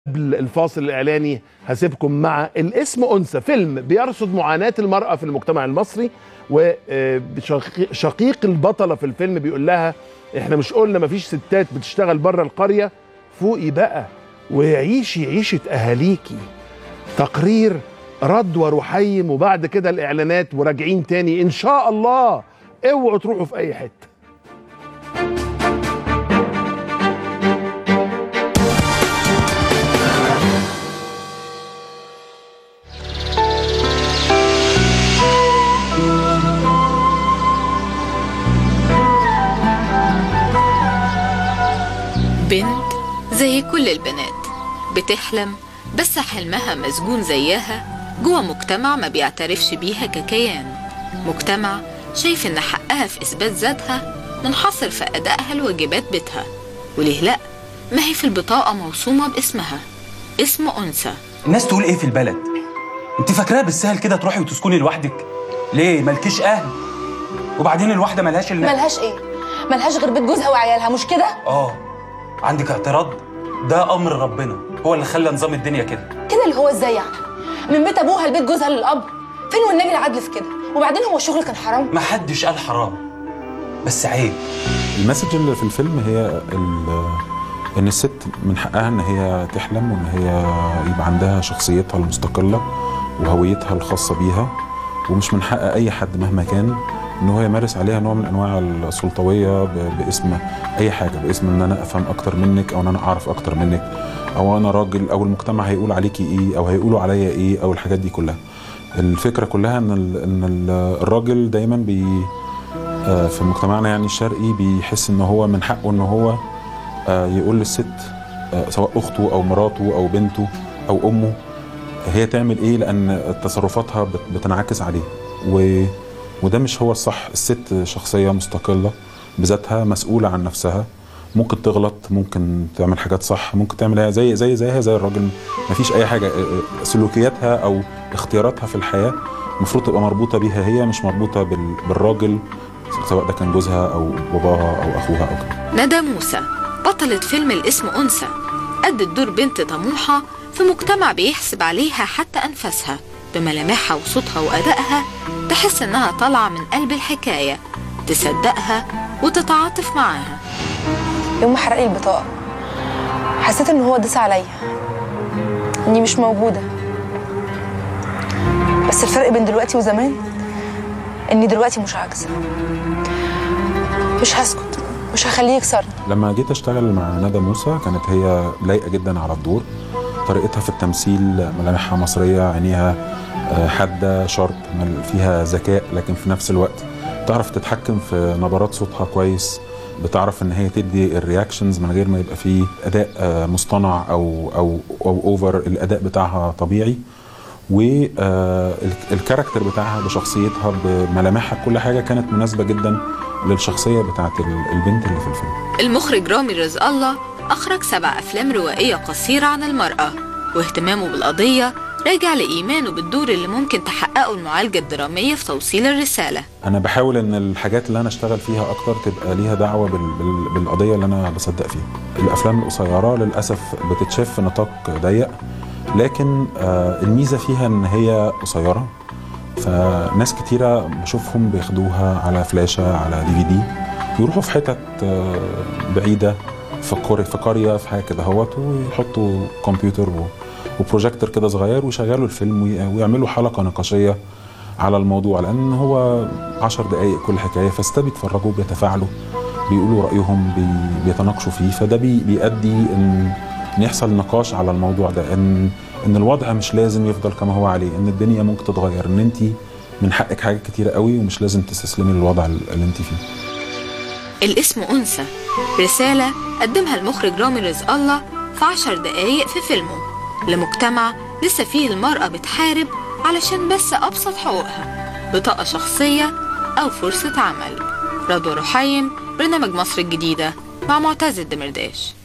قبل الفاصل الاعلاني هسيبكم مع الاسم انثى فيلم بيرصد معاناه المراه في المجتمع المصري وشقيق البطله في الفيلم بيقول لها احنا مش قلنا مفيش ستات بتشتغل بره القريه فوقي بقى وعيشي عيشه اهاليكي تقرير رضوى رحيم وبعد كده الاعلانات وراجعين تاني ان شاء الله اوعوا تروحوا في اي حته بنت زي كل البنات بتحلم بس حلمها مسجون زيها جوه مجتمع ما بيعترفش بيها ككيان مجتمع شايف ان حقها في اثبات ذاتها منحصر في ادائها لواجبات بيتها وليه لا ما هي في البطاقه موسومه باسمها اسم انثى الناس تقول ايه في البلد انت فاكراها بالسهل كده تروحي وتسكني لوحدك ليه مالكيش اهل وبعدين الواحده ملهاش الا ملهاش ايه ملهاش غير بيت جوزها وعيالها مش كده اه عندك اعتراض ده امر ربنا هو اللي خلى نظام الدنيا كده كده اللي هو ازاي يعني من بيت ابوها لبيت جوزها للاب فين والنبي العدل في كده وبعدين هو الشغل كان حرام ما حدش قال حرام بس عيب المسج اللي في الفيلم هي ال- ان الست من حقها ان هي تحلم وان هي يبقى عندها شخصيتها المستقله وهويتها الخاصه بيها ومش من حق اي حد مهما كان ان هو يمارس عليها نوع من انواع السلطويه ب- باسم اي حاجه باسم ان انا افهم اكتر منك او ان انا اعرف اكتر منك او انا راجل او المجتمع هيقول عليكي ايه او هيقولوا عليا ايه او الحاجات دي كلها الفكره كلها ان ال- ان ال- الراجل دايما بي آه، في مجتمعنا يعني الشرقي بيحس ان هو من حقه ان هو آه، يقول للست آه، سواء اخته او مراته او بنته او امه هي تعمل ايه لان تصرفاتها بت- بتنعكس عليه و وده مش هو الصح الست شخصيه مستقله بذاتها مسؤوله عن نفسها ممكن تغلط ممكن تعمل حاجات صح ممكن تعملها زي زي زيها زي الراجل مفيش اي حاجه آه، آه، سلوكياتها او اختياراتها في الحياه المفروض تبقى مربوطه بيها هي مش مربوطه بال- بالراجل سواء ده كان جوزها او باباها او اخوها او كده ندى موسى بطلة فيلم الاسم أنثى أدت دور بنت طموحة في مجتمع بيحسب عليها حتى أنفاسها بملامحها وصوتها وأدائها تحس إنها طالعة من قلب الحكاية تصدقها وتتعاطف معاها يوم ما حرق لي البطاقه حسيت ان هو داس عليا اني مش موجوده بس الفرق بين دلوقتي وزمان اني دلوقتي مش عاجزه مش هسكت مش هخليه يكسرني لما جيت اشتغل مع ندى موسى كانت هي لايقه جدا على الدور طريقتها في التمثيل ملامحها مصريه عينيها آه، حاده شارب مل- فيها ذكاء لكن في نفس الوقت تعرف تتحكم في نبرات صوتها كويس بتعرف ان هي تدي الرياكشنز من غير ما يبقى فيه اداء آه، مصطنع او او او اوفر الاداء بتاعها طبيعي والكاركتر بتاعها بشخصيتها بملامحها بكل حاجه كانت مناسبه جدا للشخصيه بتاعت ال- البنت اللي في الفيلم المخرج رامي رزق الله أخرج سبع أفلام روائية قصيرة عن المرأة واهتمامه بالقضية راجع لإيمانه بالدور اللي ممكن تحققه المعالجة الدرامية في توصيل الرسالة انا بحاول ان الحاجات اللي انا اشتغل فيها اكتر تبقى ليها دعوه بال... بال... بالقضيه اللي انا بصدق فيها الافلام القصيره للاسف بتتشاف في نطاق ضيق لكن آه الميزه فيها ان هي قصيره فناس كتيره بشوفهم بياخدوها على فلاشه على دي في دي يروحوا في حتت آه بعيده في قرية في قريه في حاجه كده اهوت ويحطوا كمبيوتر و... وبروجيكتور كده صغير ويشغلوا الفيلم وي... ويعملوا حلقه نقاشيه على الموضوع لان هو عشر دقايق كل حكايه فاستاذ بيتفرجوا بيتفاعلوا بيقولوا رايهم بي بيتناقشوا فيه فده بي بيؤدي ان ان يحصل نقاش على الموضوع ده ان ان الوضع مش لازم يفضل كما هو عليه ان الدنيا ممكن تتغير ان انت من حقك حاجات كتيره قوي ومش لازم تستسلمي للوضع اللي انت فيه الاسم أنثى رسالة قدمها المخرج رامي رزق الله في عشر دقايق في فيلمه لمجتمع لسه فيه المرأة بتحارب علشان بس أبسط حقوقها بطاقة شخصية أو فرصة عمل رضوى رحيم برنامج مصر الجديدة مع معتز الدمرداش